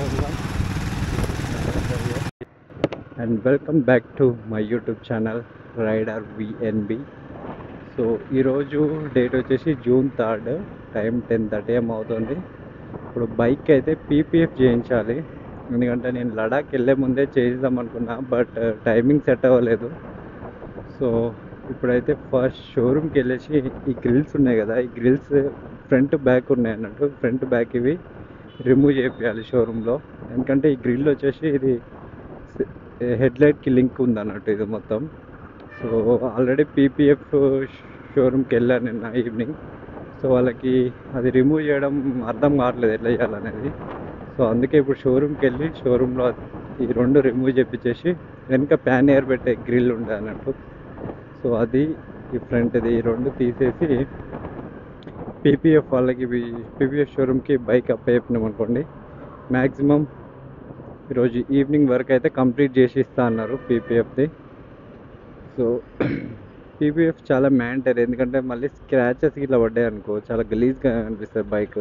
And welcome back to my YouTube channel rider VNB so ఈరోజు date వచ్చేసి June third time ten thirty ఏం అవుతుంది ఇప్పుడు bike అయితే పీపీఎఫ్ చేయించాలి ఎందుకంటే నేను లడాక్ వెళ్ళే ముందే చేయిద్దాం అనుకున్నా బట్ టైమింగ్ సెట్ అవ్వలేదు సో ఇప్పుడైతే ఫస్ట్ షోరూమ్కి వెళ్ళేసి ఈ గ్రిల్స్ ఉన్నాయి కదా ఈ గ్రిల్స్ ఫ్రంట్ బ్యాక్ ఉన్నాయి అన్నట్టు ఫ్రంట్ బ్యాక్ ఇవి రిమూవ్ చేయాలి షోరూంలో ఎందుకంటే ఈ గ్రిల్ వచ్చేసి ఇది హెడ్ లైట్కి లింక్ ఉంది అన్నట్టు ఇది మొత్తం సో ఆల్రెడీ పీపీఎఫ్ షోరూమ్కి వెళ్ళాను నిన్న ఈవినింగ్ సో వాళ్ళకి అది రిమూవ్ చేయడం అర్థం కావట్లేదు ఎట్లా చేయాలనేది సో అందుకే ఇప్పుడు షోరూమ్కి వెళ్ళి షోరూంలో ఈ రెండు రిమూవ్ చేపించేసి వెనుక ప్యాన్ ఎయిర్ పెట్టే గ్రిల్ ఉండే అన్నట్టు సో అది ఈ ఫ్రంట్ది ఈ రెండు తీసేసి పీపీఎఫ్ వాళ్ళకి పీపీఎఫ్ షోరూమ్కి బైక్ అప్ అయిపోయినాం అనుకోండి మ్యాక్సిమం ఈరోజు ఈవినింగ్ వరకు అయితే కంప్లీట్ చేసి ఇస్తా అన్నారు పీపీఎఫ్ది సో పీపీఎఫ్ చాలా మ్యాంటరీ ఎందుకంటే మళ్ళీ స్క్రాచెస్ ఇట్లా పడ్డాయి అనుకో చాలా గలీజ్గా అనిపిస్తుంది బైక్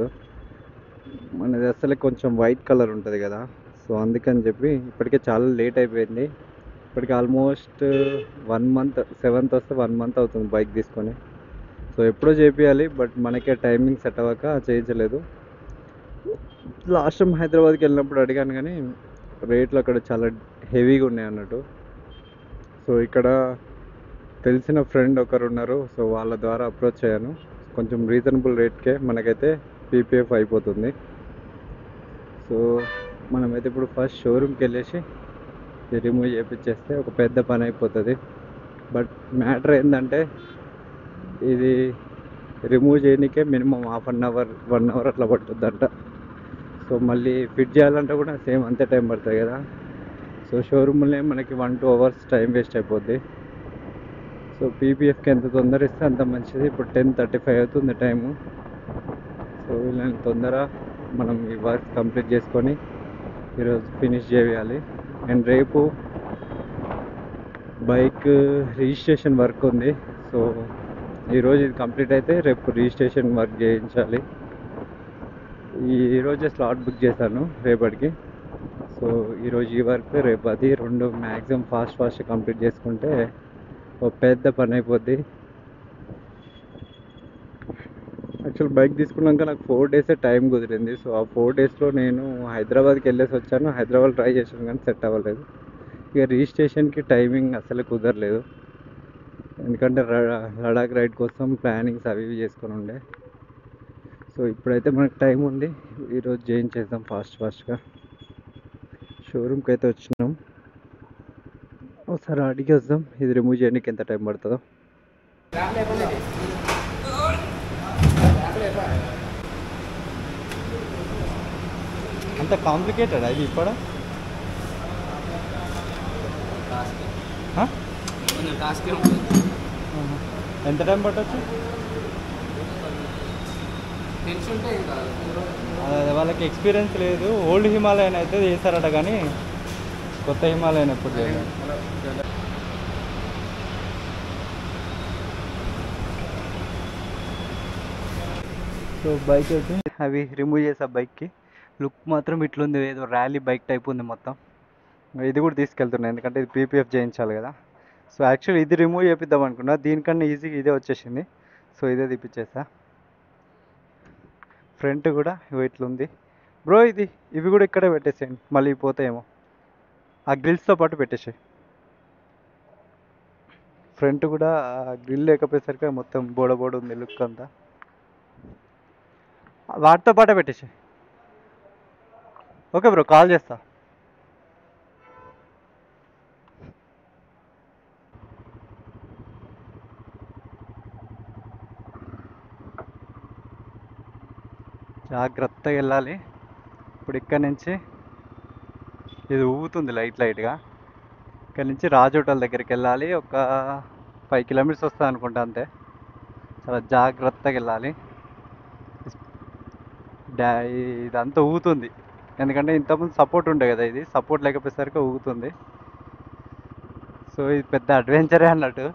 మనది అసలు కొంచెం వైట్ కలర్ ఉంటుంది కదా సో అందుకని చెప్పి ఇప్పటికే చాలా లేట్ అయిపోయింది ఇప్పటికి ఆల్మోస్ట్ వన్ మంత్ సెవెంత్ వస్తే వన్ మంత్ అవుతుంది బైక్ తీసుకొని సో ఎప్పుడో చేపియాలి బట్ మనకే టైమింగ్ సెట్ అవ్వక చేయించలేదు లాస్ట్ టైం హైదరాబాద్కి వెళ్ళినప్పుడు అడిగాను కానీ రేట్లు అక్కడ చాలా హెవీగా ఉన్నాయి అన్నట్టు సో ఇక్కడ తెలిసిన ఫ్రెండ్ ఒకరు ఉన్నారు సో వాళ్ళ ద్వారా అప్రోచ్ అయ్యాను కొంచెం రీజనబుల్ రేట్కే మనకైతే పీపీఎఫ్ అయిపోతుంది సో మనమైతే ఇప్పుడు ఫస్ట్ షోరూమ్కి వెళ్ళేసి రిమూవ్ చేపించేస్తే ఒక పెద్ద పని అయిపోతుంది బట్ మ్యాటర్ ఏంటంటే ఇది రిమూవ్ చేయడానికే minimum half an hour one hour అట్లా పట్టుద్దంట సో మళ్ళీ ఫిట్ చేయాలంటే కూడా సేమ్ అంతే టైం పడుతుంది కదా సో షోరూమ్లోనే మనకి one two hours time waste అయిపోద్ది సో పీపీఎఫ్కి ఎంత తొందర ఇస్తే అంత మంచిది ఇప్పుడు టెన్ థర్టీ ఫైవ్ అవుతుంది టైము సో వీళ్ళని తొందర మనం ఈ వర్క్ కంప్లీట్ చేసుకొని ఈరోజు ఫినిష్ చేయాలి అండ్ రేపు బైక్ రిజిస్ట్రేషన్ వర్క్ ఉంది సో ఈరోజు ఇది కంప్లీట్ అయితే రేపు రిజిస్ట్రేషన్ వర్క్ చేయించాలి ఈ రోజే స్లాట్ బుక్ చేశాను రేపటికి సో ఈరోజు ఈ వర్క్ రేపు అది రెండు మ్యాక్సిమం ఫాస్ట్ ఫాస్ట్ కంప్లీట్ చేసుకుంటే ఒక పెద్ద పని అయిపోద్ది యాక్చువల్ బైక్ తీసుకున్నాక నాకు ఫోర్ డేసే టైం కుదిరింది సో ఆ ఫోర్ డేస్లో నేను హైదరాబాద్కి వెళ్ళేసి వచ్చాను హైదరాబాద్ ట్రై చేశాను కానీ సెట్ అవ్వలేదు ఇక రిజిస్ట్రేషన్కి టైమింగ్ అసలు కుదరలేదు ఎందుకంటే ర- లడాక్ రైడ్ కోసం ప్లానింగ్స్ అవి ఇవి చేసుకొని ఉండే సో ఇప్పుడైతే మనకు టైం ఉంది ఈరోజు చేయించేద్దాం ఫాస్ట్ ఫాస్ట్గా షోరూమ్కి అయితే వచ్చినాం ఒకసారి అడిగి వద్దాం ఇది రిమూవ్ చేయడానికి ఎంత టైం పడుతుందో అంత కాంప్లికేటెడ్ అది ఇప్పుడు కొంచెం టాస్క్ ఉంటుంది ఎంత టైం పట్టచ్చు తెలిసి ఉంటే ఇంకా అదే వాళ్ళకి ఎక్స్పీరియన్స్ లేదు ఓల్డ్ హిమాలయన్ అయితే చేశారట కానీ కొత్త హిమాలయన్ ఎప్పుడు చేయలేదు సో బైక్ అయితే అవి రిమూవ్ చేసా బైక్కి లుక్ మాత్రం ఇట్లుంది ఏదో ర్యాలీ బైక్ టైప్ ఉంది మొత్తం ఇది కూడా తీసుకెళ్తున్నా ఎందుకంటే ఇది పీపీఎఫ్ చేయించాలి కదా సో యాక్చువల్లీ ఇది రిమూవ్ చేపిద్దాం అనుకున్నా దీనికన్నా ఈజీగా ఇదే వచ్చేసింది సో ఇదే తీపిచ్చేసా ఫ్రంట్ కూడా ఇగో ఇట్లుంది బ్రో ఇది ఇవి కూడా ఇక్కడే పెట్టేసేయండి మళ్ళీ పోతాయేమో ఆ గ్రిల్స్తో పాటు పెట్టేసాయి ఫ్రంట్ కూడా గ్రిల్ లేకపోయేసరికి మొత్తం బోడ బోడ ఉంది లుక్ అంతా వాటితో పాటే పెట్టేసాయి ఓకే బ్రో కాల్ చేస్తా జాగ్రత్తగా వెళ్ళాలి ఇప్పుడు ఇక్కడ నుంచి ఇది ఊగుతుంది లైట్ లైట్గా ఇక్కడ నుంచి రాజోటల్ దగ్గరికి వెళ్ళాలి ఒక ఫైవ్ కిలోమీటర్స్ వస్తుంది అనుకుంటా అంతే చాలా జాగ్రత్తగా వెళ్ళాలి డా ఇదంతా ఊగుతుంది ఎందుకంటే ఇంతకుముందు సపోర్ట్ ఉండే కదా ఇది సపోర్ట్ లేకపోయేసరికి ఊగుతుంది సో ఇది పెద్ద అడ్వెంచరే అన్నట్టు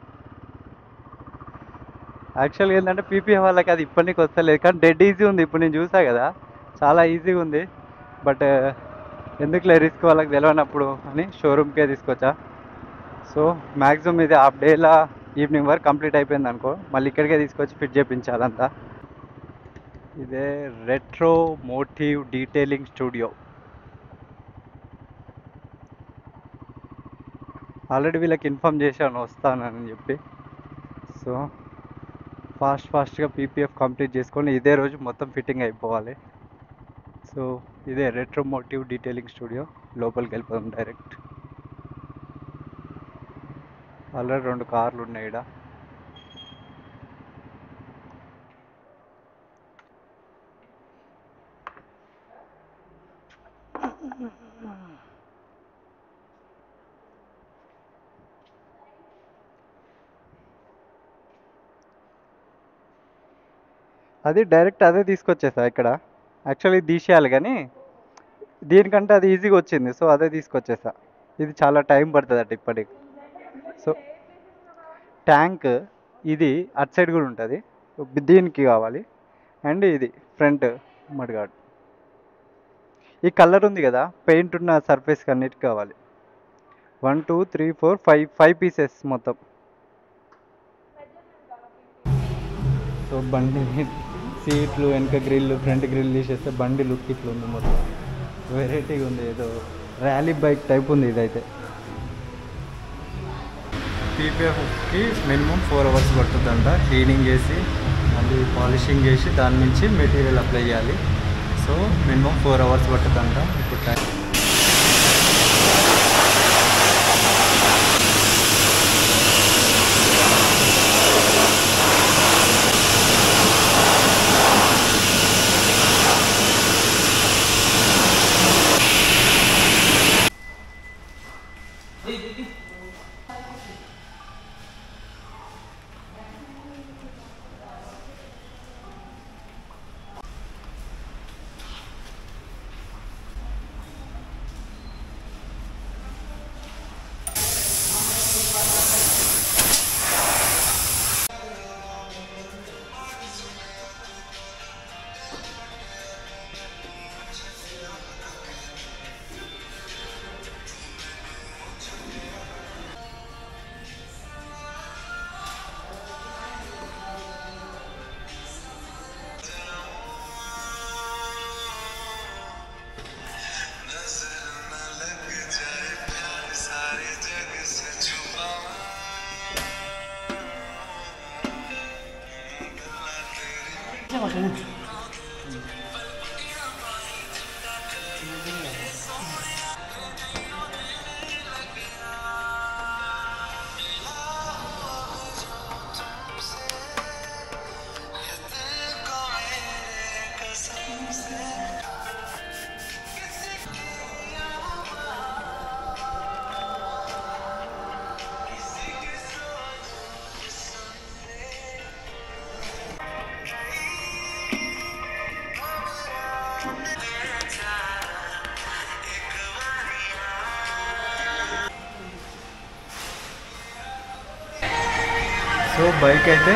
యాక్చువల్గా ఏంటంటే పీపీఎఫ్ వాళ్ళకి అది ఇప్పటికి వస్తలేదు కానీ డెడ్ ఈజీ ఉంది ఇప్పుడు నేను చూసా కదా చాలా ఈజీగా ఉంది బట్ ఎందుకులే రిస్క్ వాళ్ళకి తెలియనప్పుడు అని షోరూమ్కే తీసుకొచ్చా సో మ్యాక్సిమం ఇది హాఫ్ డేలా ఈవినింగ్ వరకు కంప్లీట్ అయిపోయింది అనుకో మళ్ళీ ఇక్కడికే తీసుకొచ్చి ఫిట్ చేయించాలంతా ఇదే retro motive detailing studio already వీళ్ళకి ఇన్ఫామ్ చేశాను వస్తానని చెప్పి సో ఫాస్ట్ ఫాస్ట్గా పీపీఎఫ్ కంప్లీట్ చేసుకొని ఇదే రోజు మొత్తం ఫిట్టింగ్ అయిపోవాలి సో ఇదే రెట్రో మోటివ్ డీటెయిలింగ్ స్టూడియో లోపలికి వెళ్ళిపోదాం డైరెక్ట్ ఆల్రెడీ రెండు కార్లు ఉన్నాయి ఇక్కడ అది డైరెక్ట్ అదే తీసుకొచ్చేసా ఇక్కడ యాక్చువల్లీ తీసేయాలి కానీ దీనికంటే అది ఈజీగా వచ్చింది సో అదే తీసుకొచ్చేసా ఇది చాలా టైం పడుతుంది అట ఇప్పటికి సో ట్యాంక్ ఇది అటు సైడ్ కూడా ఉంటుంది దీనికి కావాలి అండ్ ఇది ఫ్రంట్ మడిగాడు ఈ కలర్ ఉంది కదా పెయింట్ ఉన్న సర్ఫేస్ అన్నిటికి కావాలి one two three four five five pieces మొత్తం సో బండి సీట్లు వెనక గ్రిల్ ఫ్రంట్ గ్రిల్ తీసేస్తే బండి లుక్ ఇట్లా ఉంది మొత్తం వెరైటీగా ఉంది ఏదో ర్యాలీ బైక్ టైప్ ఉంది ఇదైతే పీపీఎఫ్కి మినిమం ఫోర్ అవర్స్ పడుతుందంట క్లీనింగ్ చేసి మళ్ళీ పాలిషింగ్ చేసి దాని నుంచి మెటీరియల్ అప్లై చేయాలి సో మినిమం ఫోర్ అవర్స్ పడుతుందంట ఇప్పుడు టైం సో బైక్ అయితే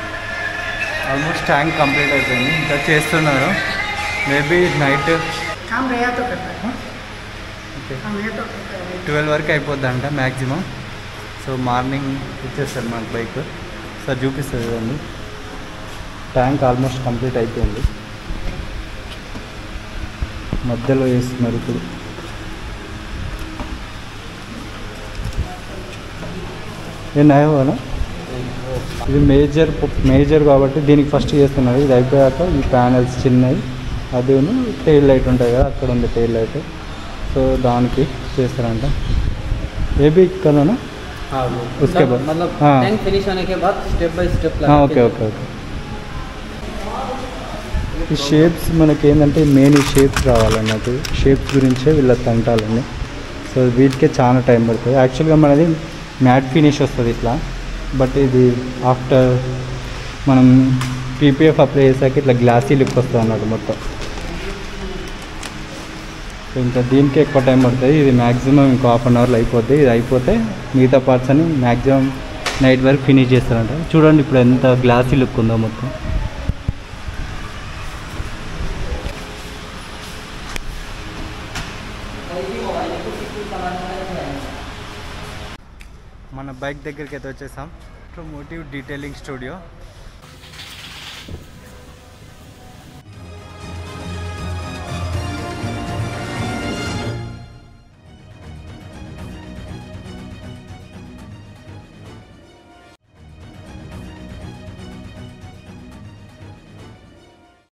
ఆల్మోస్ట్ ట్యాంక్ కంప్లీట్ అయిపోయింది ఇంకా చేస్తున్నారు మేబీ నైట్ काम रहा तो करता है ఓకే काम है तो करता है ట్వెల్వ్ వరకు అయిపోద్దంట మ్యాక్సిమం సో మార్నింగ్ ఇచ్చేస్తారు మనకు బైక్ సార్ చూపిస్తుంది కదండి ట్యాంక్ ఆల్మోస్ట్ కంప్లీట్ అయిపోయింది మధ్యలో వేస్తున్నారు ఇప్పుడు ఏ నయవానా ఇది మేజర్ మేజర్ కాబట్టి దీనికి ఫస్ట్ చేస్తున్నారు ఇది అయిపోయాక ఈ ప్యానల్స్ చిన్నవి అది టైల్ లైట్ ఉంటాయి కదా అక్కడ ఉంది టైల్ లైట్ సో దానికి చేస్తారంట ఏ బి కదనా हाँ वो उसके सब बाद- मतलब हाँ। टैंक फिनिश होने के बाद step by step okay okay okay ఈ షేప్స్ మనకి ఏంటంటే మెయిన్ ఈ షేప్స్ రావాలన్నట్టు షేప్స్ గురించే వీళ్ళ తంటాలన్నీ సో వీటికే చాలా టైం పడుతుంది యాక్చువల్గా మనది మ్యాట్ ఫినిష్ వస్తుంది ఇట్లా బట్ ఇది ఆఫ్టర్ మనం పీపీఎఫ్ అప్లై చేసాక ఇట్లా గ్లాసీ లుక్ వస్తుంది అన్నట్టు మొత్తం సో ఇంకా దీనికి ఎక్కువ టైం పడుతుంది ఇది మ్యాక్సిమం ఇంకో హాఫ్ అన్ అవర్లో అయిపోద్ది ఇది అయిపోతే మిగతా పార్ట్స్ అని మ్యాక్సిమం నైట్ వరకు ఫినిష్ చేస్తారంట చూడండి ఇప్పుడు ఎంత గ్లాసీ లుక్ ఉందో మొత్తం कोई भी मोबाइल है कुछ कुछ चलाने का है మన బైక్ దగ్గరికి అయితే వచ్చేసాం మోటివ్ డీటెయిలింగ్ స్టూడియో